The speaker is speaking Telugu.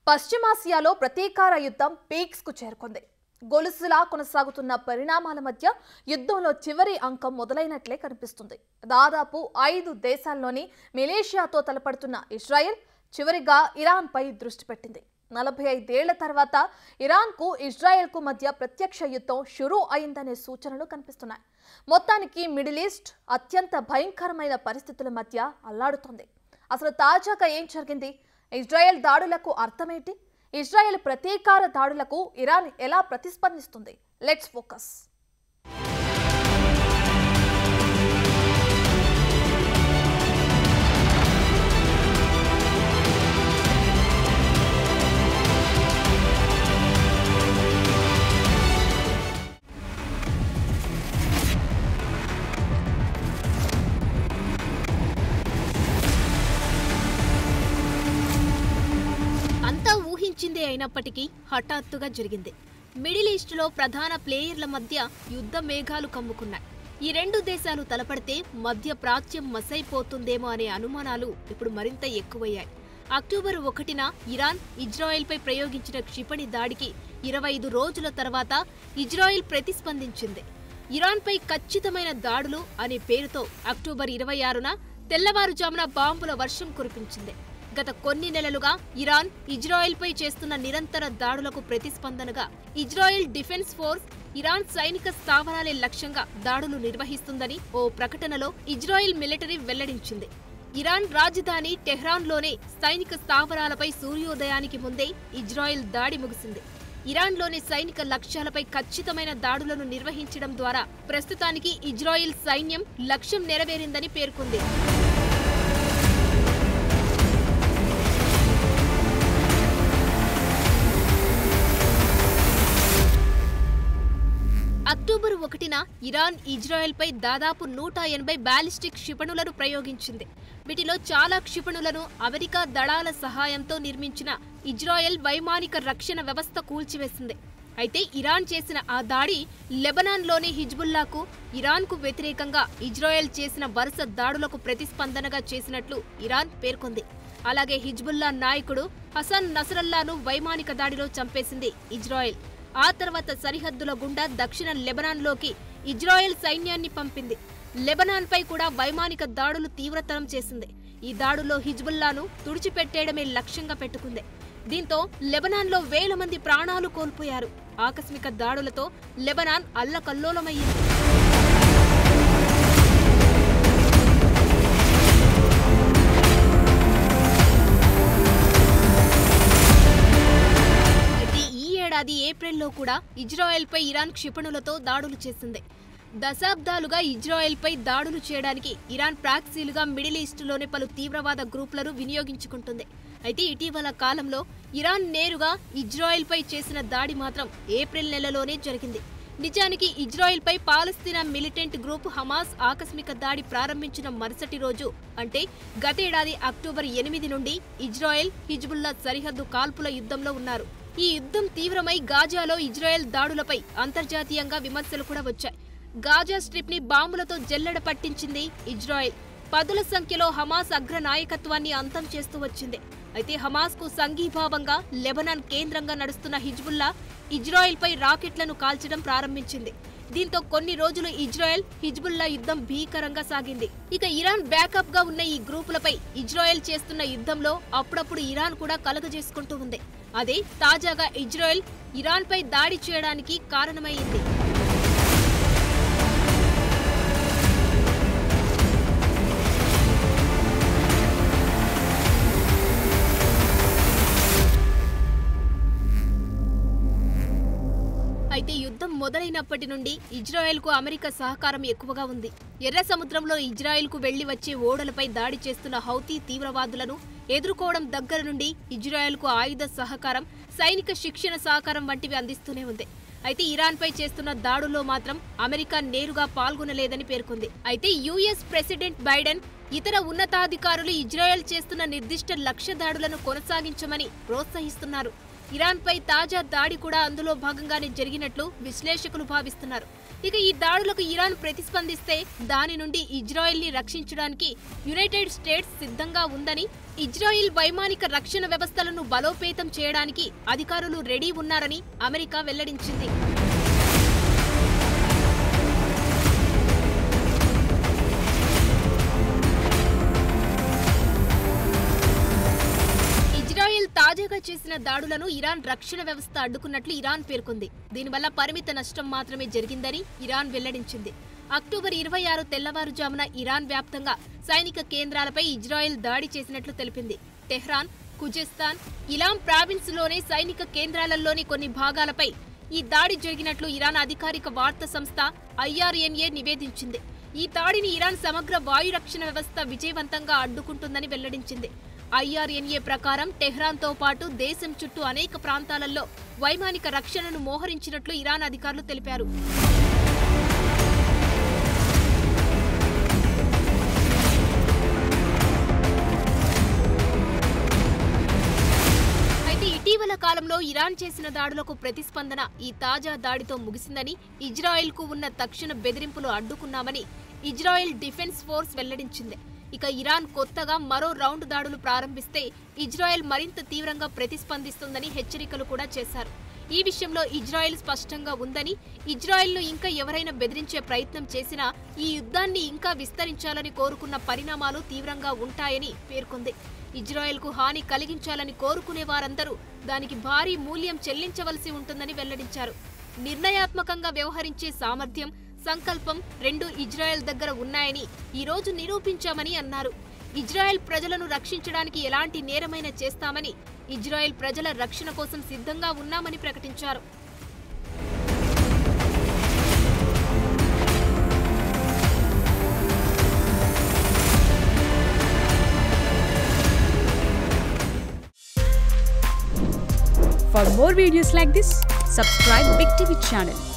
పశ్చిమాసియాలో ప్రతీకార యుద్ధం పీక్స్ కు చేరుకుంది గొలుసులా కొనసాగుతున్న పరిణామాల మధ్య యుద్ధంలో చివరి అంకం మొదలైనట్లే కనిపిస్తుంది దాదాపు ఐదు దేశాల్లోని మిలేషియాతో తలపడుతున్న ఇజ్రాయెల్ చివరిగా ఇరాన్పై దృష్టి పెట్టింది నలభై ఐదేళ్ల తర్వాత ఇరాన్కు ఇజ్రాయెల్కు మధ్య ప్రత్యక్ష యుద్ధం షురూ అయిందనే సూచనలు కనిపిస్తున్నాయి మొత్తానికి మిడిల్ ఈస్ట్ అత్యంత భయంకరమైన పరిస్థితుల మధ్య అల్లాడుతోంది అసలు తాజాగా ఏం జరిగింది ఇజ్రాయెల్ దాడులకు అర్థమేంటి ఇజ్రాయెల్ ప్రతీకార దాడులకు ఇరాన్ ఎలా ప్రతిస్పందిస్తుంది లెట్స్ ఫోకస్ అంతా ఊహించిందే అయినప్పటికీ హఠాత్తుగా జరిగింది మిడిల్ ఈస్ట్లో ప్రధాన ప్లేయర్ల మధ్య యుద్ధ మేఘాలు కమ్ముకున్నాయి ఈ రెండు దేశాలు తలపడితే మధ్య ప్రాచ్యం మసైపోతుందేమో అనే అనుమానాలు ఇప్పుడు మరింత ఎక్కువయ్యాయి అక్టోబర్ ఒకటిన ఇరాన్ ఇజ్రాయెల్పై ప్రయోగించిన క్షిపణి దాడికి ఇరవై ఐదు రోజుల తర్వాత ఇజ్రాయెల్ ప్రతిస్పందించింది ఇరాన్పై ఖచ్చితమైన దాడులు అనే పేరుతో అక్టోబర్ ఇరవై ఆరున తెల్లవారుజామున బాంబుల వర్షం కురిపించింది గత కొన్ని నెలలుగా ఇరాన్ ఇజ్రాయెల్పై చేస్తున్న నిరంతర దాడులకు ప్రతిస్పందనగా ఇజ్రాయెల్ డిఫెన్స్ ఫోర్స్ ఇరాన్ సైనిక స్థావరాలే లక్ష్యంగా దాడులు నిర్వహిస్తుందని ఓ ప్రకటనలో ఇజ్రాయెల్ మిలిటరీ వెల్లడించింది ఇరాన్ రాజధాని టెహ్రాన్లోనే సైనిక స్థావరాలపై సూర్యోదయానికి ముందే ఇజ్రాయెల్ దాడి ముగిసింది ఇరాన్లోని సైనిక లక్ష్యాలపై ఖచ్చితమైన దాడులను నిర్వహించడం ద్వారా ప్రస్తుతానికి ఇజ్రాయెల్ సైన్యం లక్ష్యం నెరవేరిందని పేర్కొంది అక్టోబర్ ఒకటిన ఇరాన్ ఇజ్రాయెల్పై దాదాపు నూట ఎనభై బ్యాలిస్టిక్ క్షిపణులను ప్రయోగించింది వీటిలో చాలా క్షిపణులను అమెరికా దళాల సహాయంతో నిర్మించిన ఇజ్రాయెల్ వైమానిక రక్షణ వ్యవస్థ కూల్చివేసింది అయితే ఇరాన్ చేసిన ఆ దాడి లెబనాన్లోని హిజ్బుల్లాకు ఇరాన్కు వ్యతిరేకంగా ఇజ్రాయెల్ చేసిన వరుస దాడులకు ప్రతిస్పందనగా చేసినట్లు ఇరాన్ పేర్కొంది అలాగే హిజ్బుల్లా నాయకుడు హసన్ నసరల్లాను వైమానిక దాడిలో చంపేసింది ఇజ్రాయెల్ ఆ తర్వాత సరిహద్దుల గుండా దక్షిణ లెబనాన్లోకి ఇజ్రాయెల్ సైన్యాన్ని పంపింది లెబనాన్పై కూడా వైమానిక దాడులు తీవ్రతరం చేసింది ఈ దాడుల్లో హిజ్బుల్లాను తుడిచిపెట్టేయడమే లక్ష్యంగా పెట్టుకుంది దీంతో లెబనాన్లో వేల మంది ప్రాణాలు కోల్పోయారు ఆకస్మిక దాడులతో లెబనాన్ అల్లకల్లోలమయ్యింది అయితే ఈ ఏడాది ఏప్రిల్లో కూడా ఇజ్రాయెల్పై ఇరాన్ క్షిపణులతో దాడులు చేసింది దశాబ్దాలుగా ఇజ్రాయెల్పై దాడులు చేయడానికి ఇరాన్ ప్రాక్సీలుగా మిడిల్ ఈస్టులోని పలు తీవ్రవాద గ్రూపులను వినియోగించుకుంటుంది అయితే ఇటీవల కాలంలో ఇరాన్ నేరుగా ఇజ్రాయెల్పై చేసిన దాడి మాత్రం ఏప్రిల్ నెలలోనే జరిగింది నిజానికి ఇజ్రాయెల్పై పాలస్తీనా మిలిటెంట్ గ్రూప్ హమాస్ ఆకస్మిక దాడి ప్రారంభించిన మరుసటి రోజు అంటే గతేడాది అక్టోబర్ ఎనిమిది నుండి ఇజ్రాయెల్ హిజ్బుల్లా సరిహద్దు కాల్పుల యుద్ధంలో ఉన్నారు ఈ యుద్ధం తీవ్రమై గాజాలో ఇజ్రాయెల్ దాడులపై అంతర్జాతీయంగా విమర్శలు కూడా వచ్చాయి గాజా స్ట్రిప్ ని బాంబులతో జల్లెడ పట్టించింది ఇజ్రాయెల్ పదుల సంఖ్యలో హమాస్ అగ్ర నాయకత్వాన్ని అంతం చేస్తూ వచ్చింది అయితే హమాస్ కు సంఘీభావంగా లెబనాన్ కేంద్రంగా నడుస్తున్న హిజ్బుల్లా ఇజ్రాయెల్ పై రాకెట్లను కాల్చడం ప్రారంభించింది దీంతో కొన్ని రోజులు ఇజ్రాయెల్ హిజ్బుల్లా యుద్ధం భీకరంగా సాగింది ఇక ఇరాన్ బ్యాకప్ గా ఉన్న ఈ గ్రూపులపై ఇజ్రాయెల్ చేస్తున్న యుద్ధంలో అప్పుడప్పుడు ఇరాన్ కూడా కలగజేసుకుంటూ ఉంది అదే తాజాగా ఇజ్రాయెల్ ఇరాన్ పై దాడి చేయడానికి కారణమైంది అయితే యుద్ధం మొదలైనప్పటి నుండి ఇజ్రాయెల్కు అమెరికా సహకారం ఎక్కువగా ఉంది ఎర్ర సముద్రంలో ఇజ్రాయెల్కు వెళ్లి వచ్చే ఓడలపై దాడి చేస్తున్న హౌతీ తీవ్రవాదులను ఎదుర్కోవడం దగ్గర నుండి ఇజ్రాయెల్కు ఆయుధ సహకారం సైనిక శిక్షణ సహకారం వంటివి అందిస్తూనే ఉంది అయితే ఇరాన్పై చేస్తున్న దాడుల్లో మాత్రం అమెరికా నేరుగా పాల్గొనలేదని పేర్కొంది అయితే యుఎస్ ప్రెసిడెంట్ బైడెన్ ఇతర ఉన్నతాధికారులు ఇజ్రాయెల్ చేస్తున్న నిర్దిష్ట లక్ష్య దాడులను కొనసాగించమని ప్రోత్సహిస్తున్నారు ఇరాన్పై తాజా దాడి కూడా అందులో భాగంగానే జరిగినట్లు విశ్లేషకులు భావిస్తున్నారు ఇక ఈ దాడులకు ఇరాన్ ప్రతిస్పందిస్తే దాని నుండి ఇజ్రాయెల్ని రక్షించడానికి యునైటెడ్ స్టేట్స్ సిద్ధంగా ఉందని ఇజ్రాయిల్ వైమానిక రక్షణ వ్యవస్థలను బలోపేతం చేయడానికి అధికారులు రెడీ ఉన్నారని అమెరికా వెల్లడించింది ఇజ్రాయెల్ తాజాగా చేసిన దాడులను ఇరాన్ రక్షణ వ్యవస్థ అడ్డుకున్నట్లు ఇరాన్ పేర్కొంది దీనివల్ల పరిమిత నష్టం మాత్రమే జరిగిందని ఇరాన్ వెల్లడించింది అక్టోబర్ ఇరవై ఆరు తెల్లవారుజామున ఇరాన్ వ్యాప్తంగా సైనిక కేంద్రాలపై ఇజ్రాయెల్ దాడి చేసినట్లు తెలిపింది టెహ్రాన్ ఖుజెస్తాన్ ఇలాం ప్రావిన్స్లోని సైనిక కేంద్రాలలోని కొన్ని భాగాలపై ఈ దాడి జరిగినట్లు ఇరాన్ అధికారిక వార్తా సంస్థ ఐఆర్ఎన్ఏ నివేదించింది ఈ దాడిని ఇరాన్ సమగ్ర వాయు రక్షణ వ్యవస్థ విజయవంతంగా అడ్డుకుంటుందని వెల్లడించింది ఐఆర్ఎన్ఏ ప్రకారం టెహ్రాన్తో పాటు దేశం చుట్టూ అనేక ప్రాంతాలలో వైమానిక రక్షణను మోహరించినట్లు ఇరాన్ అధికారులు తెలిపారు అయితే ఇటీవల కాలంలో ఇరాన్ చేసిన దాడులకు ప్రతిస్పందన ఈ తాజా దాడితో ముగిసిందని ఇజ్రాయెల్కు ఉన్న తక్షణ బెదిరింపులు అడ్డుకున్నామని ఇజ్రాయెల్ డిఫెన్స్ ఫోర్స్ వెల్లడించింది ఇక ఇరాన్ కొత్తగా మరో రౌండ్ దాడులు ప్రారంభిస్తే ఇజ్రాయెల్ మరింత తీవ్రంగా ప్రతిస్పందిస్తుందని హెచ్చరికలు కూడా చేశారు ఈ విషయంలో ఇజ్రాయెల్ స్పష్టంగా ఉందని ఇజ్రాయెల్ను ఇంకా ఎవరైనా బెదిరించే ప్రయత్నం చేసినా ఈ యుద్ధాన్ని ఇంకా విస్తరించాలని కోరుకున్న పరిణామాలు తీవ్రంగా ఉంటాయని పేర్కొంది ఇజ్రాయెల్కు హాని కలిగించాలని కోరుకునే వారందరూ దానికి భారీ మూల్యం చెల్లించవలసి ఉంటుందని వెల్లడించారు నిర్ణయాత్మకంగా వ్యవహరించే సామర్థ్యం సంకల్పం రెండు ఇజ్రాయెల్ దగ్గర ఉన్నాయని ఈ రోజు నిరూపించామని అన్నారు ఇజ్రాయెల్ ప్రజలను రక్షించడానికి ఎలాంటి నేరమైన చేస్తామని ఇజ్రాయెల్ ప్రజల రక్షణ కోసం సిద్ధంగా ఉన్నామని ప్రకటించారు For more videos like this, subscribe Big TV channel